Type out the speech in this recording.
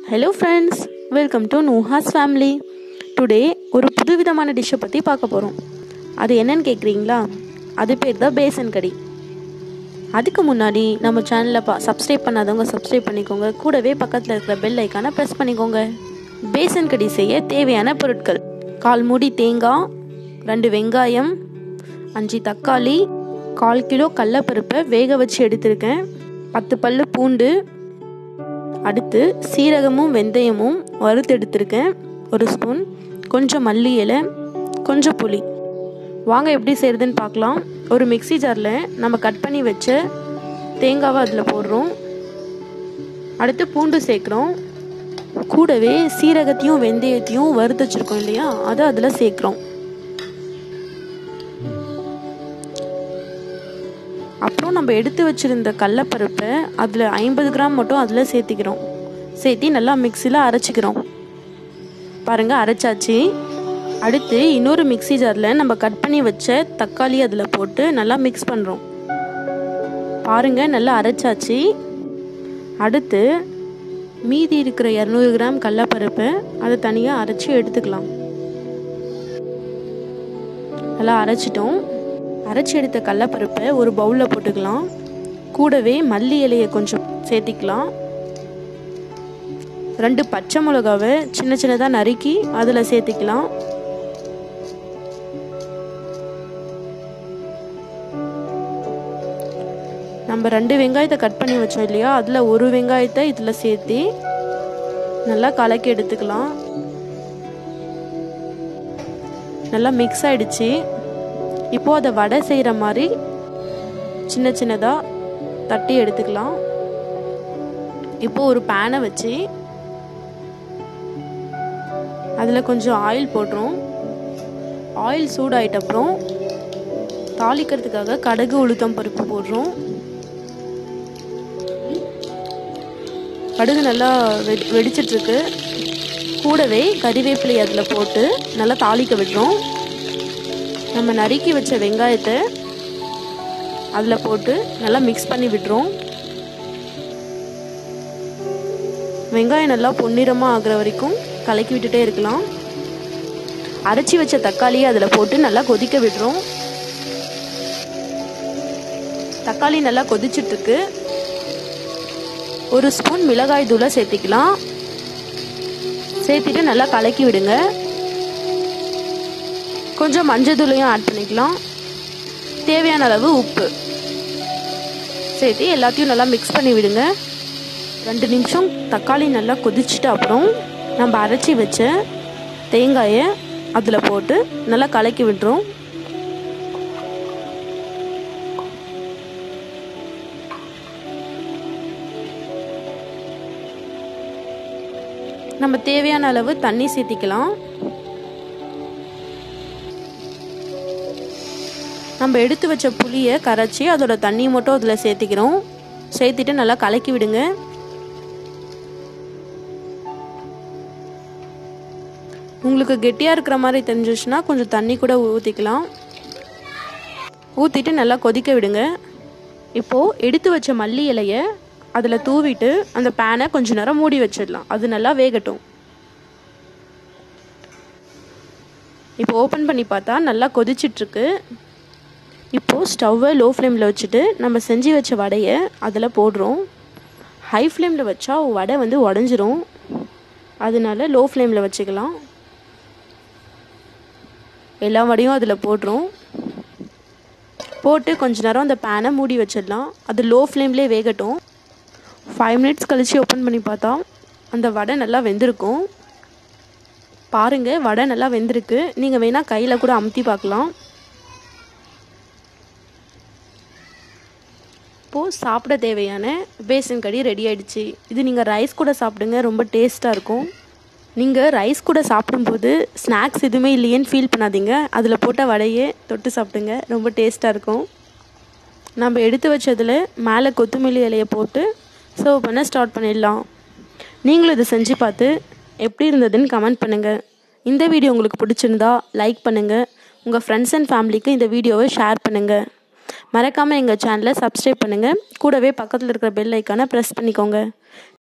hello friends welcome to Nooha's family today ஒரு புதுவிதமான டிஷ்ஷை பற்றி பார்க்க போகிறோம் அது என்னன்னு கேட்குறீங்களா அது பேர் தான் பேசன் கடி அதுக்கு முன்னாடி நம்ம சேனலில் பா சப்ஸ்கிரைப் பண்ணாதவங்க சப்ஸ்கிரைப் பண்ணிக்கோங்க கூடவே பக்கத்தில் இருக்கிற பெல் ஐக்கானை ப்ரெஸ் பண்ணிக்கோங்க பேசன் கடி செய்ய தேவையான பொருட்கள் கால் மூடி தேங்காய் ரெண்டு வெங்காயம் அஞ்சு தக்காளி கால் கிலோ கடலப்பருப்பை வேக வச்சு எடுத்திருக்கேன் பத்து பல்லு பூண்டு அடுத்து சீரகமும் வெந்தயமும் வறுத்து எடுத்திருக்கேன் ஒரு ஸ்பூன் கொஞ்சம் மல்லி இலை கொஞ்சம் புளி வாங்க எப்படி செய்கிறதுன்னு பார்க்கலாம் ஒரு மிக்சி ஜாரில் நம்ம கட் பண்ணி வச்ச தேங்காவை அதில் போடுறோம் அடுத்து பூண்டு சேர்க்குறோம் கூடவே சீரகத்தையும் வெந்தயத்தையும் வறுத்து வச்சுருக்கோம் இல்லையா அதை அதில் சேர்க்குறோம் அப்புறம் நம்ம எடுத்து வச்சுருந்த கடலப்பருப்பை அதில் ஐம்பது கிராம் மட்டும் அதில் சேர்த்திக்கிறோம் சேர்த்தி நல்லா மிக்சியில் அரைச்சிக்கிறோம் பாருங்கள் அரைச்சாச்சு அடுத்து இன்னொரு மிக்சி ஜாரில் நம்ம கட் பண்ணி வச்ச தக்காளி அதில் போட்டு நல்லா மிக்ஸ் பண்ணுறோம் பாருங்கள் நல்லா அரைச்சாச்சு அடுத்து மீதி இருக்கிற இரநூறு கிராம் கடலப்பருப்பை அதை தனியாக அரைச்சி எடுத்துக்கலாம் நல்லா அரைச்சிட்டோம் அரைச்சி எடுத்த கடலப்பருப்பை ஒரு பவுலில் போட்டுக்கலாம் கூடவே மல்லி இலையை கொஞ்சம் சேர்த்திக்கலாம் ரெண்டு பச்சை மிளகாவை சின்ன சின்னதாக நறுக்கி அதில் சேர்த்திக்கலாம் நம்ம ரெண்டு வெங்காயத்தை கட் பண்ணி வச்சோம் இல்லையா அதில் ஒரு வெங்காயத்தை இதில் சேர்த்தி நல்லா கலக்கி எடுத்துக்கலாம் நல்லா மிக்ஸ் ஆயிடுச்சு இப்போது அதை வடை செய்கிற மாதிரி சின்ன சின்னதாக தட்டி எடுத்துக்கலாம் இப்போது ஒரு பேனை வச்சு அதில் கொஞ்சம் ஆயில் போடுறோம் ஆயில் சூடாயிட்ட அப்புறம் தாளிக்கிறதுக்காக கடுகு உளுத்தம் பருப்பு போடுறோம் கடுகு நல்லா வெடி வெடிச்சிட்ருக்கு கூடவே கறிவேப்பிலை அதில் போட்டு நல்லா தாளிக்க விடுறோம் நம்ம நறுக்கி வச்ச வெங்காயத்தை அதில் போட்டு நல்லா மிக்ஸ் பண்ணி விடுறோம் வெங்காயம் நல்லா பொன்னிறமாக ஆகிற வரைக்கும் கலக்கி விட்டுட்டே இருக்கலாம் அரைச்சி வச்ச தக்காளியை அதில் போட்டு நல்லா கொதிக்க விடுறோம் தக்காளி நல்லா கொதிச்சிட்ருக்கு ஒரு ஸ்பூன் மிளகாய் தூளை சேர்த்திக்கலாம் சேர்த்திட்டு நல்லா கலக்கி விடுங்க கொஞ்சம் மஞ்சள் தூளையும் ஆட் பண்ணிக்கலாம் தேவையான அளவு உப்பு சேர்த்து எல்லாத்தையும் நல்லா மிக்ஸ் பண்ணி விடுங்க ரெண்டு நிமிஷம் தக்காளி நல்லா கொதிச்சுட்டு அப்புறம் நம்ம அரைச்சி வச்ச தேங்காயை அதில் போட்டு நல்லா கலக்கி விட்டுறோம் நம்ம தேவையான அளவு தண்ணி சேர்த்திக்கலாம் நம்ம எடுத்து வச்ச புளியை கரைச்சி அதோட தண்ணி மட்டும் அதில் சேர்த்திக்கிறோம் சேர்த்துட்டு நல்லா கலக்கி விடுங்க உங்களுக்கு கெட்டியாக இருக்கிற மாதிரி தெரிஞ்சிச்சுன்னா கொஞ்சம் தண்ணி கூட ஊற்றிக்கலாம் ஊற்றிட்டு நல்லா கொதிக்க விடுங்க இப்போது எடுத்து வச்ச மல்லி இலையை அதில் தூவிட்டு அந்த பேனை கொஞ்ச நேரம் மூடி வச்சிடலாம் அது நல்லா வேகட்டும் இப்போ ஓப்பன் பண்ணி பார்த்தா நல்லா கொதிச்சிட்ருக்கு இப்போது ஸ்டவ்வை லோ ஃப்ளேமில் வச்சுட்டு நம்ம செஞ்சு வச்ச வடையை அதில் போடுறோம் ஹை ஃப்ளேமில் வச்சா வடை வந்து உடஞ்சிரும் அதனால லோ ஃப்ளேமில் வச்சுக்கலாம் எல்லா வடையும் அதில் போடுறோம் போட்டு கொஞ்ச நேரம் அந்த பேனை மூடி வச்சிடலாம் அது லோ ஃப்ளேம்லேயே வேகட்டும் ஃபைவ் மினிட்ஸ் கழித்து ஓப்பன் பண்ணி பார்த்தா அந்த வடை நல்லா வெந்திருக்கும் பாருங்கள் வடை நல்லா வெந்திருக்கு நீங்கள் வேணால் கையில் கூட அமுத்தி பார்க்கலாம் இப்போது சாப்பிட தேவையான பேசன் கடி ரெடி ஆகிடுச்சு இது நீங்கள் ரைஸ் கூட சாப்பிடுங்க ரொம்ப டேஸ்ட்டாக இருக்கும் நீங்கள் ரைஸ் கூட சாப்பிடும்போது ஸ்நாக்ஸ் எதுவுமே இல்லையேன்னு ஃபீல் பண்ணாதீங்க அதில் போட்ட வடையே தொட்டு சாப்பிடுங்க ரொம்ப டேஸ்ட்டாக இருக்கும் நம்ம எடுத்து வச்சதில் மேலே கொத்தமல்லி இலையை போட்டு சர்வ் பண்ண ஸ்டார்ட் பண்ணிடலாம் நீங்களும் இதை செஞ்சு பார்த்து எப்படி இருந்ததுன்னு கமெண்ட் பண்ணுங்கள் இந்த வீடியோ உங்களுக்கு பிடிச்சிருந்தா லைக் பண்ணுங்கள் உங்கள் ஃப்ரெண்ட்ஸ் அண்ட் ஃபேமிலிக்கு இந்த வீடியோவை ஷேர் பண்ணுங்கள் மறக்காமல் எங்கள் சேனலை சப்ஸ்கிரைப் பண்ணுங்கள் கூடவே பக்கத்தில் இருக்கிற பெல் ஐக்கானை ப்ரெஸ் பண்ணிக்கோங்க